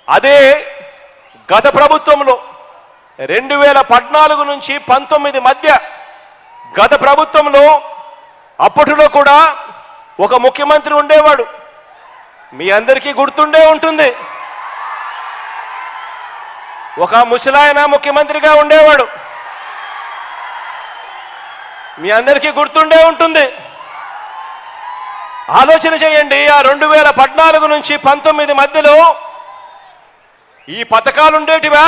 అదే గత ప్రభుత్వంలో రెండు వేల పద్నాలుగు నుంచి పంతొమ్మిది మధ్య గత ప్రభుత్వంలో అప్పటిలో కూడా ఒక ముఖ్యమంత్రి ఉండేవాడు మీ అందరికీ గుర్తుండే ఉంటుంది ఒక ముసలాయన ముఖ్యమంత్రిగా ఉండేవాడు మీ అందరికీ గుర్తుండే ఉంటుంది ఆలోచన చేయండి ఆ రెండు వేల పద్నాలుగు నుంచి పంతొమ్మిది మధ్యలో ఈ పథకాలు ఉండేటివా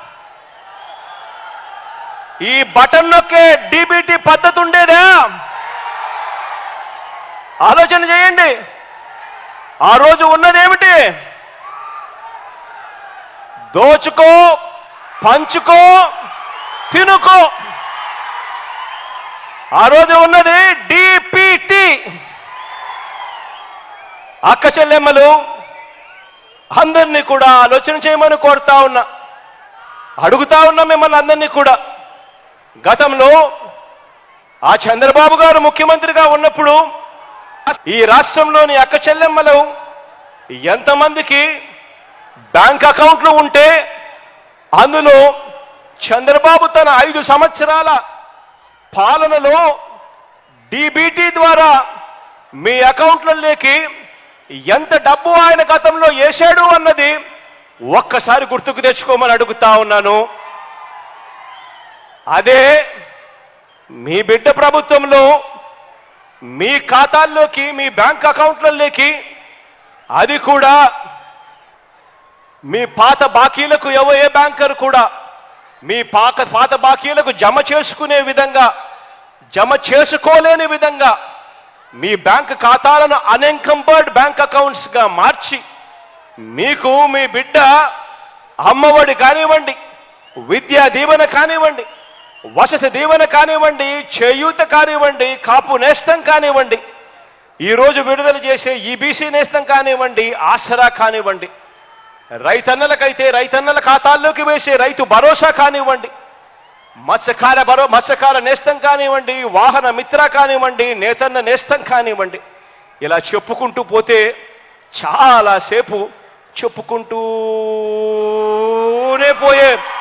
ఈ బటన్ నొక్కే డీబీటీ పద్ధతి ఉండేదా ఆలోచన చేయండి ఆ రోజు ఉన్నదేమిటి దోచుకో పంచుకో తినుకో ఆ రోజు ఉన్నది డిపిటి అక్క చెల్లెమ్మలు అందరినీ కూడా ఆలోచన చేయమని కోరుతా ఉన్నా అడుగుతా ఉన్నా మిమ్మల్ని అందరినీ కూడా గతంలో ఆ చంద్రబాబు గారు ముఖ్యమంత్రిగా ఉన్నప్పుడు ఈ రాష్ట్రంలోని అక్క చెల్లెమ్మలు ఎంతమందికి బ్యాంక్ అకౌంట్లు ఉంటే అందులో చంద్రబాబు తన ఐదు సంవత్సరాల పాలనలో డీబీటీ ద్వారా మీ అకౌంట్లలోకి ఎంత డబ్బు ఆయన గతంలో వేశాడు అన్నది ఒక్కసారి గుర్తుకు తెచ్చుకోమని అడుగుతా ఉన్నాను అదే మీ బిడ్డ ప్రభుత్వంలో మీ ఖాతాల్లోకి మీ బ్యాంక్ అకౌంట్లలోకి అది కూడా మీ పాత బాకీలకు ఎవ ఏ బ్యాంకర్ కూడా మీ పాక పాత బాకీలకు జమ చేసుకునే విధంగా జమ చేసుకోలేని విధంగా మీ బ్యాంక్ ఖాతాలను అన్ఎన్కంపర్డ్ బ్యాంక్ అకౌంట్స్గా మార్చి మీకు మీ బిడ్డ అమ్మఒడి కానివ్వండి విద్యా దీవెన కానివ్వండి వసతి దీవెన కానివ్వండి చేయూత కానివ్వండి కాపు నేస్తం కానివ్వండి ఈరోజు విడుదల చేసే ఈబీసీ నేస్తం కానివ్వండి ఆసరా కానివ్వండి రైతన్నలకైతే రైతన్నల ఖాతాల్లోకి వేసే రైతు భరోసా కానివ్వండి మత్స్యకార భరో మత్స్యకార నేస్తం కానివ్వండి వాహన మిత్ర కానివ్వండి నేతన్న నేస్తం కానివ్వండి ఇలా చెప్పుకుంటూ పోతే చాలాసేపు చెప్పుకుంటూనే పోయే